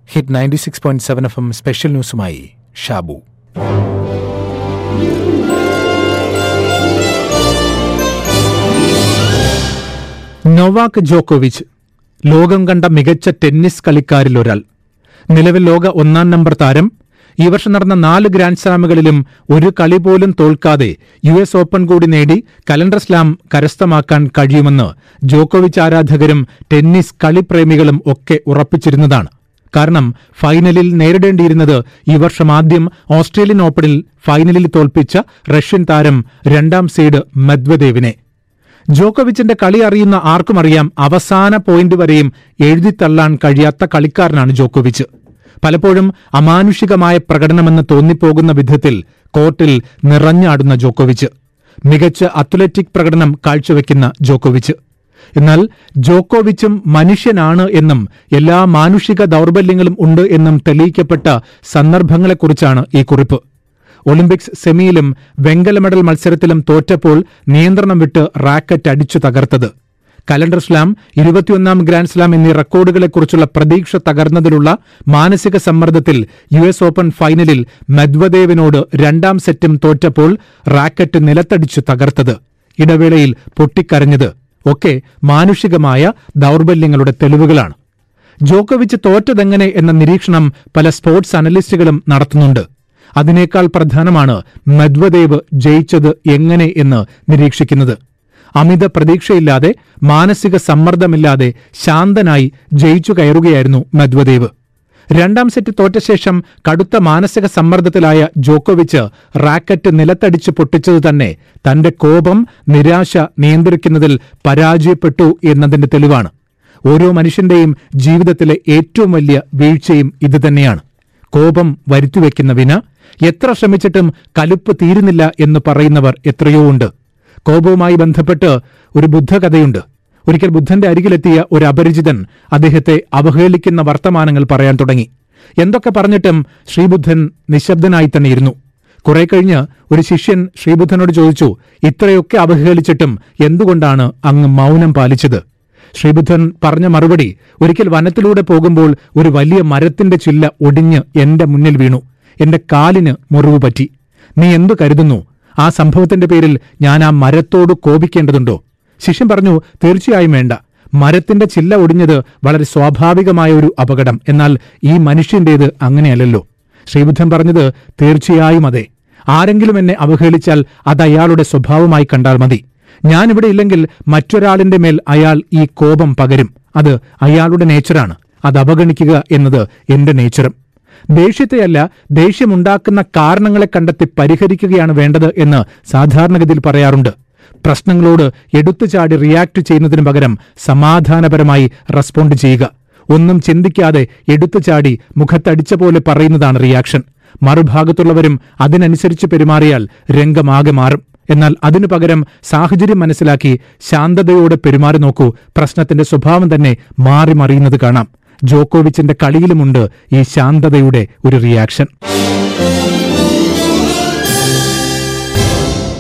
hit ninety six point seven F M special ന്യൂസുമായി Shabu Novak ജോക്കോവിച്ച് ലോകം കണ്ട മികച്ച ടെന്നീസ് കളിക്കാരിൽ ഒരാൾ നിലവിൽ ലോക ഒന്നാം നമ്പർ താരം ഈ വർഷം നടന്ന നാല് ഗ്രാൻഡ് സ്ലാമുകളിലും ഒരു കളി പോലും തോൽക്കാതെ യു എസ് ഓപ്പൺ കൂടി നേടി കലണ്ടർ സ്ലാം കരസ്ഥമാക്കാൻ കഴിയുമെന്ന് ജോക്കോവിച്ച് ആരാധകരും ടെന്നീസ് കളിപ്രേമികളും ഒക്കെ ഉറപ്പിച്ചിരുന്നതാണ് കാരണം ഫൈനലിൽ നേരിടേണ്ടിയിരുന്നത് ഈ വർഷം ആദ്യം ഓസ്ട്രേലിയൻ ഓപ്പണിൽ ഫൈനലിൽ തോൽപ്പിച്ച റഷ്യൻ താരം രണ്ടാം സീഡ് മെദ്വദേവിനെ ജോക്കോവിച്ചിന്റെ കളി അറിയുന്ന ആർക്കും അറിയാം അവസാന പോയിന്റ് വരെയും എഴുതിത്തള്ളാൻ കഴിയാത്ത കളിക്കാരനാണ് ജോക്കോവിച്ച് പലപ്പോഴും അമാനുഷികമായ പ്രകടനമെന്ന് തോന്നിപ്പോകുന്ന വിധത്തിൽ കോർട്ടിൽ നിറഞ്ഞാടുന്ന ജോക്കോവിച്ച് മികച്ച അത്ലറ്റിക് പ്രകടനം കാഴ്ചവെക്കുന്ന ജോക്കോവിച്ച് എന്നാൽ ജോക്കോവിച്ചും മനുഷ്യനാണ് എന്നും എല്ലാ മാനുഷിക ദൗർബല്യങ്ങളും ഉണ്ട് എന്നും തെളിയിക്കപ്പെട്ട സന്ദർഭങ്ങളെക്കുറിച്ചാണ് ഈ കുറിപ്പ് ഒളിമ്പിക്സ് സെമിയിലും വെങ്കല മെഡൽ മത്സരത്തിലും തോറ്റപ്പോൾ നിയന്ത്രണം വിട്ട് റാക്കറ്റ് അടിച്ചു തകർത്തത് കലണ്ടർ സ്ലാം ഇരുപത്തിയൊന്നാം ഗ്രാൻഡ് സ്ലാം എന്നീ റെക്കോർഡുകളെക്കുറിച്ചുള്ള പ്രതീക്ഷ തകർന്നതിലുള്ള മാനസിക സമ്മർദ്ദത്തിൽ യു എസ് ഓപ്പൺ ഫൈനലിൽ മെദ്വദേവിനോട് രണ്ടാം സെറ്റും തോറ്റപ്പോൾ റാക്കറ്റ് നിലത്തടിച്ചു തകർത്തത് ഇടവേളയിൽ പൊട്ടിക്കരഞ്ഞത് ഒക്കെ മാനുഷികമായ ദൗർബല്യങ്ങളുടെ തെളിവുകളാണ് ജോക്കോവിച്ച് തോറ്റതെങ്ങനെ എന്ന നിരീക്ഷണം പല സ്പോർട്സ് അനലിസ്റ്റുകളും നടത്തുന്നുണ്ട് അതിനേക്കാൾ പ്രധാനമാണ് മെദ്വദേവ് ജയിച്ചത് എങ്ങനെ എന്ന് നിരീക്ഷിക്കുന്നത് അമിത പ്രതീക്ഷയില്ലാതെ മാനസിക സമ്മർദ്ദമില്ലാതെ ശാന്തനായി ജയിച്ചു കയറുകയായിരുന്നു മെദ്വദേവ് രണ്ടാം സെറ്റ് തോറ്റ ശേഷം കടുത്ത മാനസിക സമ്മർദ്ദത്തിലായ ജോക്കോവിച്ച് റാക്കറ്റ് നിലത്തടിച്ച് പൊട്ടിച്ചത് തന്നെ തന്റെ കോപം നിരാശ നിയന്ത്രിക്കുന്നതിൽ പരാജയപ്പെട്ടു എന്നതിന്റെ തെളിവാണ് ഓരോ മനുഷ്യന്റെയും ജീവിതത്തിലെ ഏറ്റവും വലിയ വീഴ്ചയും ഇതുതന്നെയാണ് കോപം വരുത്തിവെക്കുന്ന വിന എത്ര ശ്രമിച്ചിട്ടും കലുപ്പ് തീരുന്നില്ല എന്ന് പറയുന്നവർ എത്രയോ ഉണ്ട് കോപവുമായി ബന്ധപ്പെട്ട് ഒരു ബുദ്ധകഥയുണ്ട് ഒരിക്കൽ ബുദ്ധന്റെ അരികിലെത്തിയ ഒരു അപരിചിതൻ അദ്ദേഹത്തെ അവഹേളിക്കുന്ന വർത്തമാനങ്ങൾ പറയാൻ തുടങ്ങി എന്തൊക്കെ പറഞ്ഞിട്ടും ശ്രീബുദ്ധൻ നിശബ്ദനായി തന്നെ ഇരുന്നു കുറെ കഴിഞ്ഞ് ഒരു ശിഷ്യൻ ശ്രീബുദ്ധനോട് ചോദിച്ചു ഇത്രയൊക്കെ അവഹേളിച്ചിട്ടും എന്തുകൊണ്ടാണ് അങ്ങ് മൗനം പാലിച്ചത് ശ്രീബുദ്ധൻ പറഞ്ഞ മറുപടി ഒരിക്കൽ വനത്തിലൂടെ പോകുമ്പോൾ ഒരു വലിയ മരത്തിന്റെ ചില്ല ഒടിഞ്ഞ് എന്റെ മുന്നിൽ വീണു എന്റെ കാലിന് മുറിവ് പറ്റി നീ എന്തു കരുതുന്നു ആ സംഭവത്തിന്റെ പേരിൽ ഞാൻ ആ മരത്തോട് കോപിക്കേണ്ടതുണ്ടോ ശിഷ്യൻ പറഞ്ഞു തീർച്ചയായും വേണ്ട മരത്തിന്റെ ചില്ല ഒടിഞ്ഞത് വളരെ സ്വാഭാവികമായ ഒരു അപകടം എന്നാൽ ഈ മനുഷ്യന്റേത് അങ്ങനെയല്ലല്ലോ ശ്രീബുദ്ധൻ പറഞ്ഞത് തീർച്ചയായും അതെ ആരെങ്കിലും എന്നെ അവഹേളിച്ചാൽ അത് അയാളുടെ സ്വഭാവമായി കണ്ടാൽ മതി ഞാനിവിടെ ഇല്ലെങ്കിൽ മറ്റൊരാളിന്റെ മേൽ അയാൾ ഈ കോപം പകരും അത് അയാളുടെ നേച്ചറാണ് അത് അവഗണിക്കുക എന്നത് എന്റെ നേച്ചറും ദേഷ്യത്തെയല്ല ദേഷ്യമുണ്ടാക്കുന്ന കാരണങ്ങളെ കണ്ടെത്തി പരിഹരിക്കുകയാണ് വേണ്ടത് എന്ന് സാധാരണഗതിയിൽ പറയാറുണ്ട് പ്രശ്നങ്ങളോട് എടുത്തുചാടി റിയാക്ട് ചെയ്യുന്നതിന് പകരം സമാധാനപരമായി റെസ്പോണ്ട് ചെയ്യുക ഒന്നും ചിന്തിക്കാതെ എടുത്തുചാടി മുഖത്തടിച്ച പോലെ പറയുന്നതാണ് റിയാക്ഷൻ മറുഭാഗത്തുള്ളവരും അതിനനുസരിച്ച് പെരുമാറിയാൽ രംഗമാകെ മാറും എന്നാൽ അതിനു പകരം സാഹചര്യം മനസ്സിലാക്കി ശാന്തതയോടെ പെരുമാറി നോക്കൂ പ്രശ്നത്തിന്റെ സ്വഭാവം തന്നെ മാറി മറിയുന്നത് കാണാം ജോക്കോവിച്ചിന്റെ കളിയിലുമുണ്ട് ഈ ശാന്തതയുടെ ഒരു റിയാക്ഷൻ